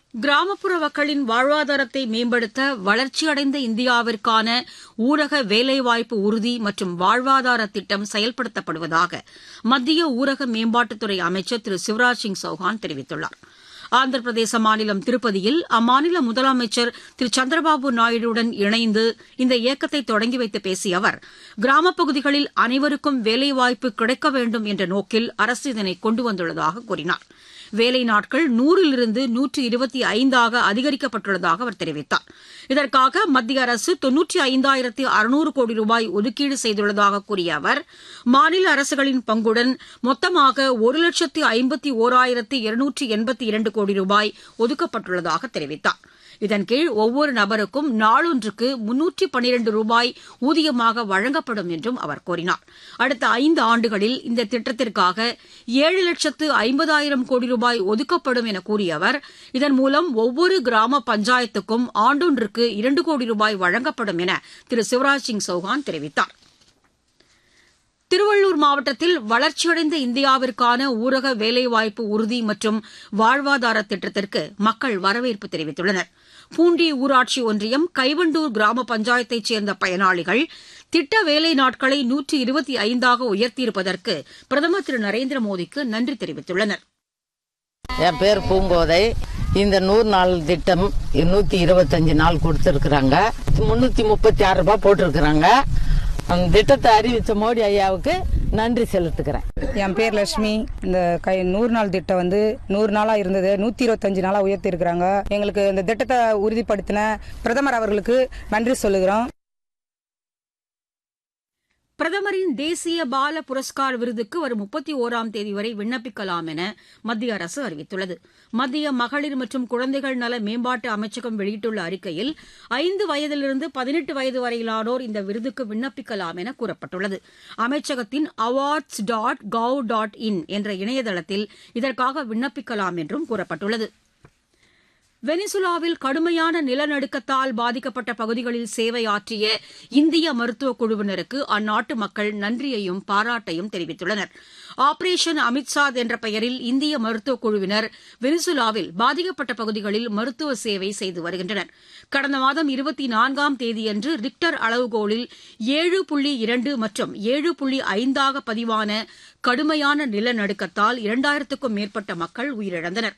கிராமப்புற மக்களின் வாழ்வாதாரத்தை மேம்படுத்த வளர்ச்சியடைந்த இந்தியாவிற்கான ஊரக வேலைவாய்ப்பு உறுதி மற்றும் வாழ்வாதார திட்டம் செயல்படுத்தப்படுவதாக மத்திய ஊரக மேம்பாட்டுத்துறை அமைச்சர் திரு சிவராஜ் சிங் சௌஹான் தெரிவித்துள்ளார் ஆந்திர பிரதேச மாநிலம் திருப்பதியில் அம்மாநில முதலமைச்சர் திரு சந்திரபாபு நாயுடுவுடன் இணைந்து இந்த இயக்கத்தை தொடங்கி வைத்து பேசிய அவர் கிராமப்பகுதிகளில் அனைவருக்கும் வேலைவாய்ப்பு கிடைக்க வேண்டும் என்ற நோக்கில் அரசு இதனை கொண்டு வந்துள்ளதாக கூறினார் வேலை நாட்கள் நூறிலிருந்து நூற்று இருபத்தி ஐந்தாக அதிகரிக்கப்பட்டுள்ளதாக அவர் தெரிவித்தார் இதற்காக மத்திய அரசு தொன்னூற்றி ஐந்தாயிரத்து அறுநூறு கோடி ரூபாய் ஒதுக்கீடு செய்துள்ளதாக கூறிய அவர் மாநில அரசுகளின் பங்குடன் மொத்தமாக ஒரு லட்சத்து ஐம்பத்தி ஓராயிரத்து இருநூற்று எண்பத்தி இரண்டு கோடி ரூபாய் ஒதுக்கப்பட்டுள்ளதாக தெரிவித்தார் இதன் கீழ் ஒவ்வொரு நபருக்கும் நாளொன்றுக்கு முன்னூற்றி பனிரண்டு ரூபாய் ஊதியமாக வழங்கப்படும் என்றும் அவர் கூறினார் அடுத்த ஐந்து ஆண்டுகளில் இந்த திட்டத்திற்காக ஏழு லட்சத்து ஐம்பதாயிரம் கோடி ரூபாய் ஒதுக்கப்படும் என கூறிய அவர் இதன் மூலம் ஒவ்வொரு கிராம பஞ்சாயத்துக்கும் ஆண்டொன்றுக்கு இரண்டு கோடி ரூபாய் வழங்கப்படும் என திரு சிவராஜ் சிங் சௌஹான் தெரிவித்தார் திருவள்ளூர் மாவட்டத்தில் வளர்ச்சியடைந்த இந்தியாவிற்கான ஊரக வேலைவாய்ப்பு உறுதி மற்றும் வாழ்வாதார திட்டத்திற்கு மக்கள் வரவேற்பு தெரிவித்துள்ளனர் பூண்டி ஊராட்சி ஒன்றியம் கைவண்டூர் கிராம பஞ்சாயத்தைச் சேர்ந்த பயனாளிகள் திட்ட வேலை நாட்களை நூற்றி இருபத்தி ஐந்தாக உயர்த்தியிருப்பதற்கு பிரதமர் திரு நரேந்திர மோடிக்கு நன்றி தெரிவித்துள்ளனர் என் பேர் பூங்கோதை இந்த நூறு நாள் திட்டம் நூத்தி இருபத்தஞ்சு நாள் கொடுத்திருக்கிறாங்க முன்னூத்தி முப்பத்தி ஆறு ரூபாய் போட்டிருக்கிறாங்க அந்த திட்டத்தை அறிவித்த மோடி ஐயாவுக்கு நன்றி செலுத்துக்கிறேன் என் பேர் லட்சுமி இந்த கை நூறு நாள் திட்டம் வந்து நூறு நாளா இருந்தது நூத்தி இருபத்தஞ்சு நாளா உயர்த்தி இருக்கிறாங்க எங்களுக்கு இந்த திட்டத்தை உறுதிப்படுத்தின பிரதமர் அவர்களுக்கு நன்றி சொல்லுகிறோம் பிரதமரின் தேசிய பால புரஸ்கார் விருதுக்கு வரும் முப்பத்தி ஓராம் தேதி வரை விண்ணப்பிக்கலாம் என மத்திய அரசு அறிவித்துள்ளது மத்திய மகளிர் மற்றும் குழந்தைகள் நல மேம்பாட்டு அமைச்சகம் வெளியிட்டுள்ள அறிக்கையில் ஐந்து வயதிலிருந்து பதினெட்டு வயது வரையிலானோர் இந்த விருதுக்கு விண்ணப்பிக்கலாம் என கூறப்பட்டுள்ளது அமைச்சகத்தின் awards dot gov dot in என்ற இணையதளத்தில் இதற்காக விண்ணப்பிக்கலாம் என்றும் கூறப்பட்டுள்ளது வெனிசுலாவில் கடுமையான நிலநடுக்கத்தால் பாதிக்கப்பட்ட பகுதிகளில் சேவையாற்றிய இந்திய மருத்துவக் குழுவினருக்கு அந்நாட்டு மக்கள் நன்றியையும் பாராட்டையும் தெரிவித்துள்ளனர் ஆபரேஷன் அமித்சாத் என்ற பெயரில் இந்திய மருத்துவக் குழுவினர் வெனிசுலாவில் பாதிக்கப்பட்ட பகுதிகளில் மருத்துவ சேவை செய்து வருகின்றனர் கடந்த மாதம் இருபத்தி நான்காம் தேதியன்று ரிக்டர் அளவுகோலில் ஏழு புள்ளி இரண்டு மற்றும் ஏழு புள்ளி ஐந்தாக பதிவான கடுமையான நிலநடுக்கத்தால் இரண்டாயிரத்துக்கும் மேற்பட்ட மக்கள் உயிரிழந்தனா்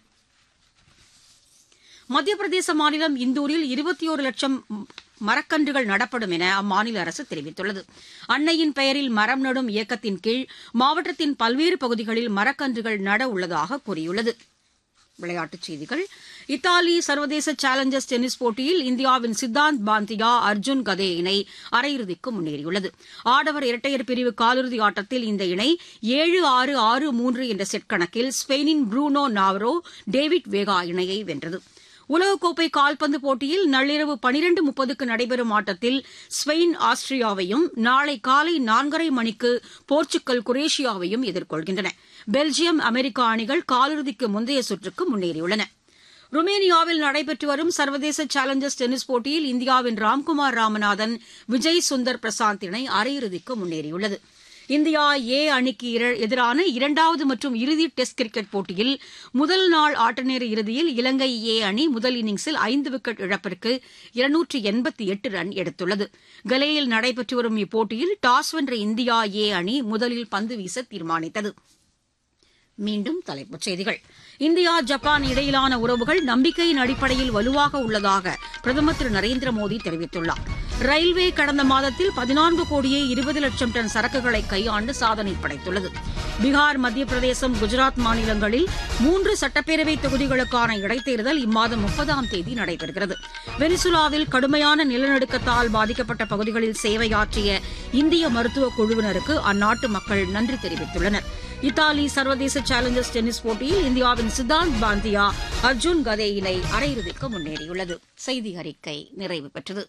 மத்திய பிரதேச மாநிலம் இந்தூரில் இருபத்தி ஒரு லட்சம் மரக்கன்றுகள் நடப்படும் என அம்மாநில அரசு தெரிவித்துள்ளது அன்னையின் பெயரில் மரம் நடும் இயக்கத்தின் கீழ் மாவட்டத்தின் பல்வேறு பகுதிகளில் மரக்கன்றுகள் நட உள்ளதாக கூறியுள்ளது விளையாட்டுச் செய்திகள் இத்தாலி சர்வதேச சேலஞ்சர்ஸ் டென்னிஸ் போட்டியில் இந்தியாவின் சித்தாந்த் பாந்தியா அர்ஜுன் கதே இணை அரையிறுதிக்கு முன்னேறியுள்ளது ஆடவர் இரட்டையர் பிரிவு காலிறுதி ஆட்டத்தில் இந்த இணை ஏழு ஆறு ஆறு மூன்று என்ற செட் கணக்கில் ஸ்பெயினின் ப்ரூனோ நாவரோ டேவிட் வேகா இணையை வென்றது உலகக்கோப்பை கால்பந்து போட்டியில் நள்ளிரவு பனிரண்டு முப்பதுக்கு நடைபெறும் ஆட்டத்தில் ஸ்பெயின் ஆஸ்திரியாவையும் நாளை காலை நான்கரை மணிக்கு போர்ச்சுக்கல் குரேஷியாவையும் எதிர்கொள்கின்றன பெல்ஜியம் அமெரிக்கா அணிகள் காலிறுதிக்கு முந்தைய சுற்றுக்கு முன்னேறியுள்ளன ருமேனியாவில் நடைபெற்று வரும் சர்வதேச சேலஞ்சர்ஸ் டென்னிஸ் போட்டியில் இந்தியாவின் ராம்குமார் ராமநாதன் விஜய் சுந்தர் பிரசாந்த் இணை அரையிறுதிக்கு முன்னேறியுள்ளது இந்தியா ஏ அணிக்கு எதிரான இரண்டாவது மற்றும் இறுதி டெஸ்ட் கிரிக்கெட் போட்டியில் முதல் நாள் ஆட்டநேர இறுதியில் இலங்கை ஏ அணி முதல் இன்னிங்ஸில் ஐந்து விக்கெட் இழப்பிற்கு இருநூற்று எண்பத்தி எட்டு ரன் எடுத்துள்ளது கலேயில் நடைபெற்று வரும் இப்போட்டியில் டாஸ் வென்ற இந்தியா ஏ அணி முதலில் பந்து வீச தீர்மானித்தது மீண்டும் தலைப்புச் செய்திகள் இந்தியா ஜப்பான் இடையிலான உறவுகள் நம்பிக்கையின் அடிப்படையில் வலுவாக உள்ளதாக பிரதமர் திரு நரேந்திர மோடி தெரிவித்துள்ளார் ரயில்வே கடந்த மாதத்தில் பதினான்கு கோடியே இருபது லட்சம் டன் சரக்குகளை கையாண்டு சாதனை படைத்துள்ளது பீகார் மத்திய பிரதேசம் குஜராத் மாநிலங்களில் மூன்று சட்டப்பேரவை தொகுதிகளுக்கான இடைத்தேர்தல் இம்மாதம் முப்பதாம் தேதி நடைபெறுகிறது வெனிசுலாவில் கடுமையான நிலநடுக்கத்தால் பாதிக்கப்பட்ட பகுதிகளில் சேவையாற்றிய இந்திய மருத்துவ குழுவினருக்கு அந்நாட்டு மக்கள் நன்றி தெரிவித்துள்ளனர் இத்தாலி சர்வதேச சேலஞ்சர்ஸ் டென்னிஸ் போட்டியில் இந்தியாவின் சித்தாந்த் பாந்தியா அர்ஜுன் கதே இணை அரையிறுதிக்கு முன்னேறியுள்ளது செய்தி அறிக்கை நிறைவு பெற்றது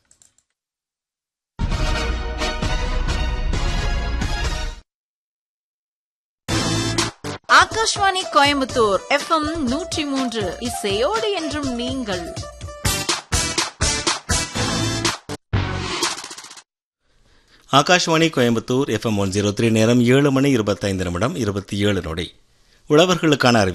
ஆகாஷ்வாணி கோயம்புத்தூர் எஃப்எம் நூற்றி மூன்று இசையோடு என்றும் நீங்கள் Akashvani Coimbatore FM one zero three நேரம் ஏழு மணி இருபத்தைந்து நிமிடம் இருபத்தி ஏழு நொடி உழவர்களுக்கான அறிவி